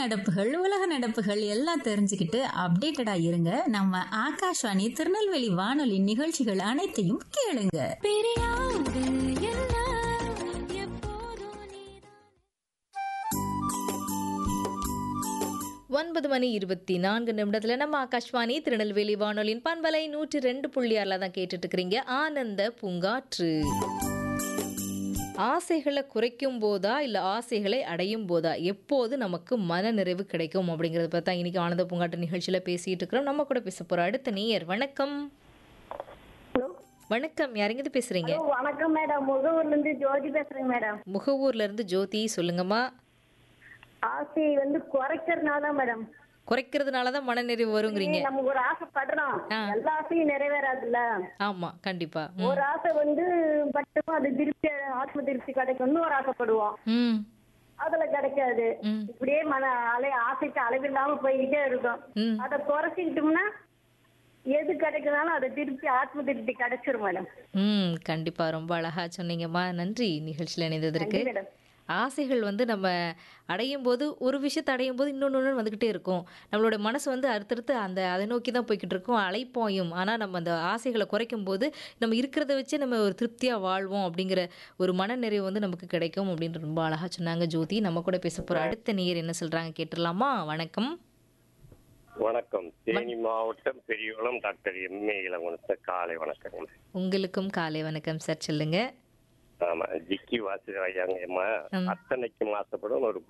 நடப்புகள் உலக நடப்புகள் எல்லாம் தெரிஞ்சுக்கிட்டு அப்டேட்டடா இருங்க நம்ம ஆகாஷ்வாணி திருநெல்வேலி வானொலி நிகழ்ச்சிகள் அனைத்தையும் கேளுங்க பிரியாது என்ன எப்போதும் நீதான் ஒன்பது மணி இருபத்தி நான்கு நிமிடத்துல நம்ம ஆகாஷ்வாணி திருநெல்வேலி வானொலியின் பண்பலை நூற்றி ரெண்டு புள்ளி ஆறில் தான் கேட்டுட்டு இருக்கிறீங்க ஆனந்த பூங்காற்று ஆசைகளை குறைக்கும் போதா இல்லை ஆசைகளை அடையும் போதா எப்போது நமக்கு மன நிறைவு கிடைக்கும் அப்படிங்கிறத பற்றி தான் இன்னைக்கு ஆனந்த பூங்காற்று நிகழ்ச்சியில் பேசிட்டு இருக்கிறோம் நம்ம கூட பேச போகிற அடுத்த நேயர் வணக்கம் ஹலோ வணக்கம் யாருங்கிட்ட பேசுறீங்க ஹலோ வணக்கம் மேடம் முகவூர்ல இருந்து ஜோதி பேசுறேங்க மேடம் முகவூர்ல இருந்து ஜோதி சொல்லுங்கம்மா ஆசையை வந்து குறைக்கிறதுனால தான் மேடம் குறைக்கிறதுனால தான் மனநிறைவு வருங்கிறீங்க நமக்கு ஒரு ஆசைப்படுறோம் ஆ. எல்லா ஆசையும் நிறைவேறாதுல்ல ஆமா கண்டிப்பா ம். ஒரு ஆசை வந்து பட்டும் அது திருப்தி ஆத்ம திருப்தி கிடைக்கும்னு ஒரு ஆசைப்படுவோம் ம் அதுல கிடைக்காது ம். இப்படியே மன அலை ஆசைக்கு அளவில்லாம போய்கிட்டே இருக்கும் ம். அதை குறைச்சிக்கிட்டோம்னா எது கிடைக்குதாலும் அதை திருப்தி ஆத்ம திருப்தி கிடைச்சிரும் மேடம் ம் கண்டிப்பா ரொம்ப அழகா சொன்னீங்கம்மா நன்றி நிகழ்ச்சியில் இணைந்ததற்கு நன்றி மேடம் ஆசைகள் வந்து நம்ம அடையும் போது ஒரு விஷயத்தை அடையும் போது இன்னொன்று ஒன்று வந்துக்கிட்டே இருக்கும் நம்மளோட மனசு வந்து அடுத்தடுத்து அந்த அதை நோக்கி தான் போய்கிட்டு இருக்கும் அலைப்பாயும் ஆனால் நம்ம அந்த ஆசைகளை குறைக்கும் போது நம்ம இருக்கிறத வச்சு நம்ம ஒரு திருப்தியாக வாழ்வோம் அப்படிங்கிற ஒரு மனநிறைவு வந்து நமக்கு கிடைக்கும் அப்படின்னு ரொம்ப அழகாக சொன்னாங்க ஜோதி நம்ம கூட பேச போகிற அடுத்த நேயர் என்ன சொல்கிறாங்க கேட்டுடலாமா வணக்கம் வணக்கம் தேனி மாவட்டம் பெரியகுளம் டாக்டர் எம்ஏ இளங்குணத்த காலை வணக்கங்க உங்களுக்கும் காலை வணக்கம் சார் சொல்லுங்க ஆமா ஜிக்கி வாசுதேவையாங்கம்மா ம். அத்தனைக்கும் ஆசைப்படும் ஒரு